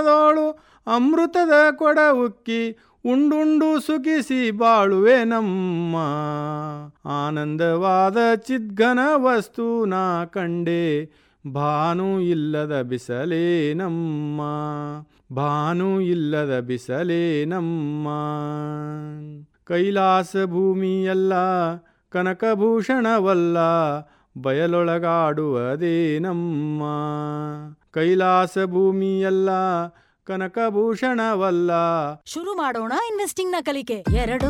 ದೋಳು ಅಮೃತದ ಕೊಡ ಉಕ್ಕಿ ಉಂಡುಂಡು ಸುಖಿಸಿ ಬಾಳುವೆ ನಮ್ಮ ಆನಂದವಾದ ಚಿದ್ಘನ ವಸ್ತು ನಾ ಕಂಡೆ ಭಾನು ಇಲ್ಲದ ಬಿಸಲೇ ನಮ್ಮ ಭಾನು ಇಲ್ಲದ ಬಿಸಲೇ ನಮ್ಮ ಕೈಲಾಸ ಭೂಮಿಯಲ್ಲ ಕನಕಭೂಷಣವಲ್ಲ ಬಯಲೊಳಗಾಡುವುದೇ ನಮ್ಮ ಕೈಲಾಸ ಭೂಮಿಯಲ್ಲ ಕನಕಭೂಷಣವಲ್ಲ ಶುರು ಮಾಡೋಣ ಇನ್ವೆಸ್ಟಿಂಗ್ ನ ಕಲಿಕೆ ಎರಡು